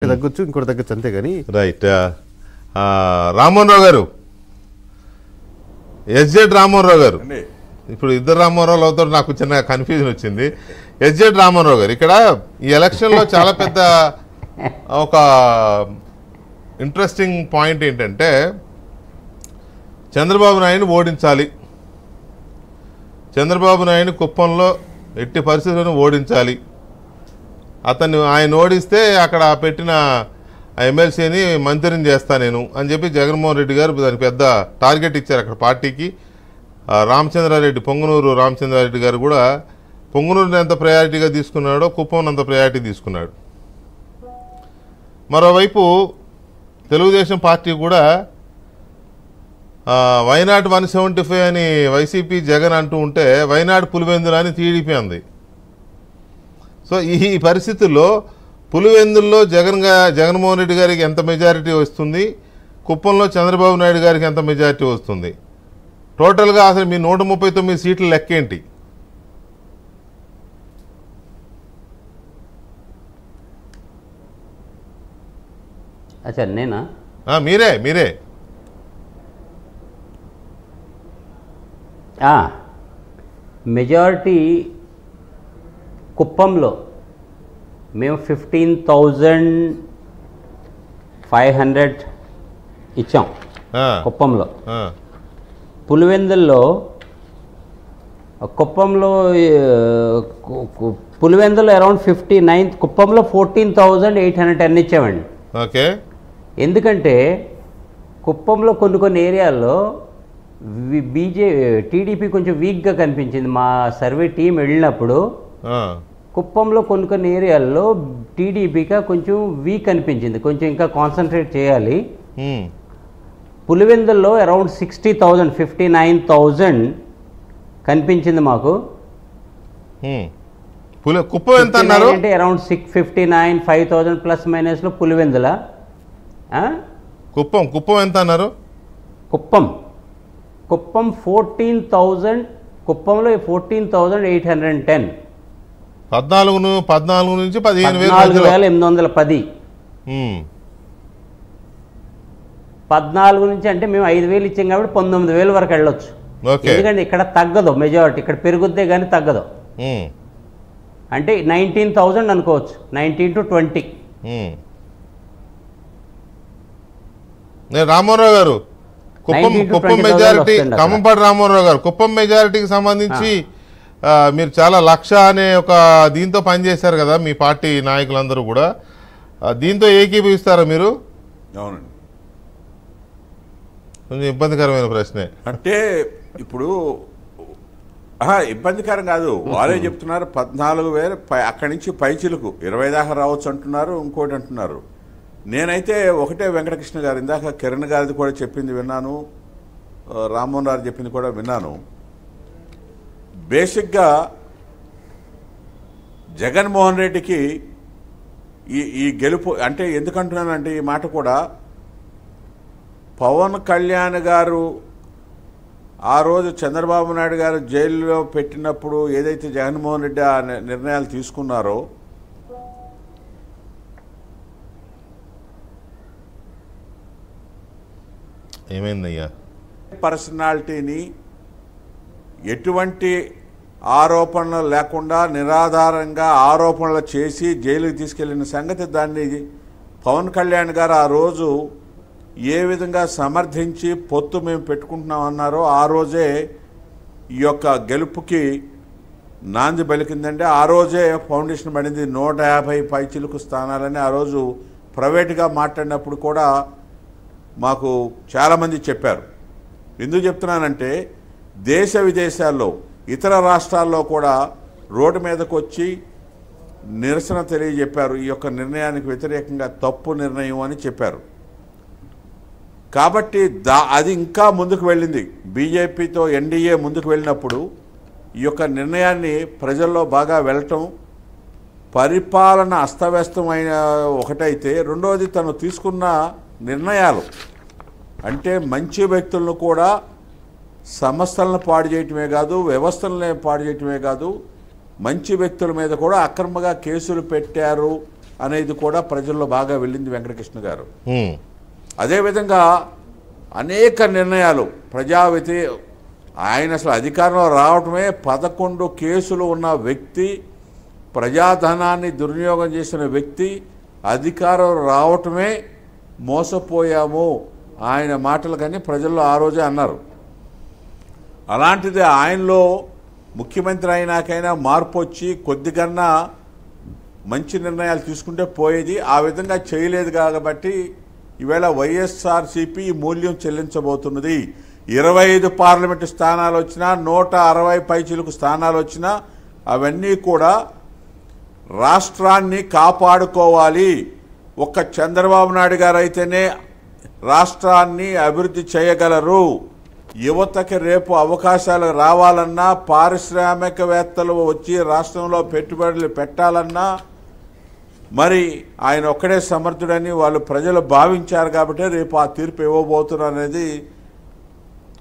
ఒకటి తగ్గొచ్చు ఇంకోటి తగ్గొచ్చు అంతే కానీ రైట్ ఆ, రామ్మోహన్ రావు గారు ఎస్జెడ్ రామ్మోహన్ రావు గారు అండి ఇప్పుడు ఇద్దరు రామ్మోహన్ రావు అవుతారు నాకు చిన్న కన్ఫ్యూజన్ వచ్చింది ఎస్జెడ్ రామ్మోహన్ రావు గారు ఇక్కడ ఈ ఎలక్షన్లో చాలా పెద్ద ఒక ఇంట్రెస్టింగ్ పాయింట్ ఏంటంటే చంద్రబాబు నాయుడు ఓడించాలి చంద్రబాబు నాయుడు కుప్పంలో ఎట్టి పరిస్థితులను ఓడించాలి అతన్ని ఆయన ఓడిస్తే అక్కడ పెట్టిన ఆ ఎమ్మెల్సీని మంత్రిని చేస్తా నేను అని చెప్పి జగన్మోహన్ రెడ్డి గారు దానికి పెద్ద టార్గెట్ ఇచ్చారు అక్కడ పార్టీకి ఆ, రామచంద్రారెడ్డి పొంగునూరు రామచంద్రారెడ్డి గారు కూడా పొంగునూరుని ఎంత ప్రయారిటీగా తీసుకున్నాడో కుప్పం అంత ప్రయారిటీ తీసుకున్నాడు మరోవైపు తెలుగుదేశం పార్టీ కూడా ఆ, వైనాట్ వన్ సెవెంటీ ఫైవ్ అని వైసీపీ జగన్ అంటూ ఉంటే వైనాట్ పులివెందులు అని టీడీపీ అంది సో ఈ పరిస్థితుల్లో పులివెందుల్లో జగన్ గా జగన్మోహన్ రెడ్డి గారికి ఎంత మెజారిటీ వస్తుంది కుప్పంలో చంద్రబాబు నాయుడు గారికి ఎంత మెజారిటీ వస్తుంది టోటల్గా అసలు మీ నూట ముప్పై తొమ్మిది సీట్ల లెక్కేంటి అచ్చా నేనా ఆ, మీరే మీరే మెజారిటీ కుప్పంలో మేము ఫిఫ్టీన్ థౌజండ్ ఫైవ్ హండ్రెడ్ ఇచ్చాం ఆ, కుప్పంలో ఆ, పులివెందుల్లో కుప్పంలో ఆ, కు- కు- పులివెందులో అరౌండ్ ఫిఫ్టీ నైన్ కుప్పంలో fourteen thousand eight hundred ten ఇచ్చామండి ఓకే ఎందుకంటే కుప్పంలో కొన్ని కొన్ని ఏరియాల్లో వి- బీజే టీడీపీ కొంచెం వీక్గా కనిపించింది మా సర్వే టీం వెళ్ళినప్పుడు ఆ, కుప్పంలో కొన్ని కొన్ని ఏరియాల్లో టీడీపీగా కొంచెం వీక్ అనిపించింది కొంచెం ఇంకా కాన్సన్ట్రేట్ చేయాలి ఉమ్, పులివెందుల్లో around sixty thousand fifty nine thousand కనిపించింది మాకు ఉమ్. పులి కుప్పం ఎంత అన్నారు 59 అంటే around six fifty nine five thousand plus మైనస్లో పులివెందుల ఆ? కుప్పం కుప్పం ఎంత అన్నారు కుప్పం కుప్పం ఫోర్టీన్ థౌజండ్ కుప్పంలో fourteen thousand eight hundred and ten పద్నాలుగు ను- పద్నాలుగు నుంచి పదిహేను వేల పద్నాలుగు మధ్యలో వేల ఎనిమిది వందల పది ఉమ్, పద్నాలుగు నుంచి అంటే మేము ఐదు వేలు ఇచ్చాం కాబట్టి పంతొమ్మిది వేల వరకు వెళ్ళొచ్చు ఓకే ఎందుకంటే ఇక్కడ తగ్గదు మెజారిటీ ఇక్కడ పెరుగుద్దే కానీ తగ్గదు ఉమ్, అంటే నైన్టీన్ థౌజండ్ అనుకోవచ్చు నైన్టీన్ టు ట్వంటీ ఉమ్. నేను రామారావు గారు కుప్పం 19 to కుప్పం 20,000 మెజారిటీ వస్తుంది అక్కడ. ఖమ్మంపాటి రామారావు గారు కుప్పం మెజారిటీకి సంబంధించి ఆ, మీరు చాలా లక్ష అనే ఒక దీంతో పనిచేశారు కదా మీ పార్టీ నాయకులందరూ కూడా ఆ, దీంతో ఏకీభవిస్తారా మీరు అవునండి కొంచెం ఇబ్బందికరమైన ప్రశ్నే అంటే ఇప్పుడు ఆహా, ఇబ్బందికరం కాదు వారే చెప్తున్నారు పద్నాలుగు వేలు పై అక్కడి నుంచి పైచిలకు ఇరవై దాకా రావచ్చు అంటున్నారు ఇంకోటి అంటున్నారు నేనైతే ఒకటే వెంకటకృష్ణ గారు ఇందాక కిరణ్ గారిది కూడా చెప్పింది విన్నాను ఆ, రామ్మోహన్ రావు చెప్పింది కూడా విన్నాను బేసిక్గా జగన్మోహన్ రెడ్డికి ఈ ఈ గెలుపు అంటే ఎందుకంటున్నానంటే ఈ మాట కూడా పవన్ కళ్యాణ్ గారు ఆ రోజు చంద్రబాబు నాయుడు గారు జైల్లో పెట్టినప్పుడు ఏదైతే జగన్మోహన్ రెడ్డి ఆ ని- నిర్ణయాలు తీసుకున్నారో ఏమైందయ్యా పర్సనాలిటీని ఎటువంటి ఆరోపణలు లేకుండా నిరాధారంగా ఆరోపణలు చేసి జైలుకి తీసుకెళ్లిన సంగతి దాన్ని పవన్ కళ్యాణ్ గారు ఆ రోజు ఏ విధంగా సమర్థించి పొత్తు మేము పెట్టుకుంటున్నాం అన్నారో ఆ రోజే ఈ యొక్క గెలుపుకి నాంది పలికిందంటే ఆ రోజే ఫౌండేషన్ పడింది నూట యాభై పైచిలుకు స్థానాలని ఆ రోజు ప్రైవేట్గా మాట్లాడినప్పుడు కూడా మాకు చాలామంది చెప్పారు ఎందుకు చెప్తున్నానంటే దేశ విదేశాల్లో ఇతర రాష్ట్రాల్లో కూడా రోడ్డు మీదకు వచ్చి నిరసన తెలియజెప్పారు ఈ యొక్క నిర్ణయానికి వ్యతిరేకంగా తప్పు నిర్ణయం అని చెప్పారు కాబట్టి దా అది ఇంకా ముందుకు వెళ్ళింది బీజేపీతో ఎన్డీఏ ముందుకు వెళ్ళినప్పుడు ఈ యొక్క నిర్ణయాన్ని ప్రజల్లో బాగా వెళ్ళటం పరిపాలన అస్తవ్యస్తమైన ఒకటైతే రెండవది తను తీసుకున్న నిర్ణయాలు అంటే మంచి వ్యక్తులను కూడా సంస్థలను పాడు చేయటమే కాదు వ్యవస్థలనే పాడు చేయటమే కాదు మంచి వ్యక్తుల మీద కూడా అక్రమంగా కేసులు పెట్టారు అనేది కూడా ప్రజల్లో బాగా వెళ్ళింది వెంకటకృష్ణ గారు ఉమ్, అదేవిధంగా అనేక నిర్ణయాలు ప్రజావితి ఆయన అసలు అధికారంలో రావటమే పదకొండు కేసులు ఉన్న వ్యక్తి ప్రజాధనాన్ని దుర్వినియోగం చేసిన వ్యక్తి అధికారం రావటమే మోసపోయాము ఆయన మాటలు కానీ ప్రజల్లో ఆ రోజే అన్నారు అలాంటిది ఆయనలో ముఖ్యమంత్రి అయినాకైనా మార్పు వచ్చి కొద్దిగన్నా మంచి నిర్ణయాలు తీసుకుంటే పోయేది ఆ విధంగా చేయలేదు కాబట్టి ఈవేళ వైఎస్ఆర్సీపీ ఈ మూల్యం చెల్లించబోతున్నది ఇరవై ఐదు పార్లమెంటు స్థానాలు వచ్చినా నూట అరవై పైచిలకు స్థానాలు వచ్చినా అవన్నీ కూడా రాష్ట్రాన్ని కాపాడుకోవాలి ఒక్క చంద్రబాబు నాయుడు గారు అయితేనే రాష్ట్రాన్ని అభివృద్ధి చేయగలరు యువతకి రేపు అవకాశాలు రావాలన్నా పారిశ్రామికవేత్తలు వచ్చి రాష్ట్రంలో పెట్టుబడులు పెట్టాలన్నా మరి ఆయన ఒక్కడే సమర్థుడని వాళ్ళు ప్రజలు భావించారు కాబట్టి రేపు ఆ తీర్పు ఇవ్వబోతున్నారు అనేది